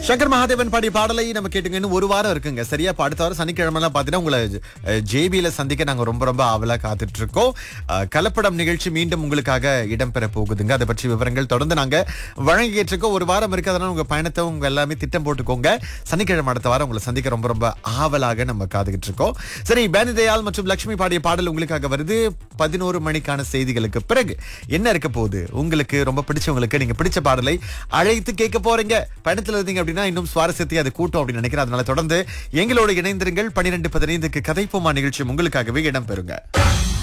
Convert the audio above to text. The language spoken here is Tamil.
சங்கர் மகாதேவன் பாடிய பாடலை நம்ம கேட்டுங்க இன்னும் ஒரு வாரம் இருக்குங்க சரியா இப்ப அடுத்த வாரம் சனிக்கிழமைலாம் பார்த்தீங்கன்னா உங்களை ஜேபியில சந்திக்க நாங்க ரொம்ப ரொம்ப ஆவலா காத்துட்டு இருக்கோம் அஹ், கலப்படம் நிகழ்ச்சி மீண்டும் உங்களுக்காக இடம்பெற போகுதுங்க அதை பற்றி விவரங்கள் தொடர்ந்து நாங்க வழங்கிட்டு இருக்கோம் ஒரு வாரம் இருக்கு அதனால உங்க பயணத்தை உங்க எல்லாமே திட்டம் போட்டுக்கோங்க சனிக்கிழமை அடுத்த வாரம் உங்களை சந்திக்க ரொம்ப ரொம்ப ஆவலாக நம்ம காத்துக்கிட்டு இருக்கோம் சரி பேனி தயாள் மற்றும் லட்சுமி பாடிய பாடல் உங்களுக்காக வருது பதினோரு மணிக்கான செய்திகளுக்கு பிறகு என்ன இருக்க போகுது உங்களுக்கு ரொம்ப பிடிச்சவங்களுக்கு நீங்க பிடிச்ச பாடலை அழைத்து கேட்க போறீங்க பயணத்துல இருந்தீங்க அப்படின்னா இன்னும் சுவாரஸ்யத்தை அது கூட்டம் அப்படின்னு நினைக்கிறேன் அதனால தொடர்ந்து எங்களோட இணைந்திருங்கள் பன்னிரெண்டு பதினைந்துக்கு கதைப்போமா நிகழ்ச்சி உங்களுக்காகவே இடம்பெறுங்க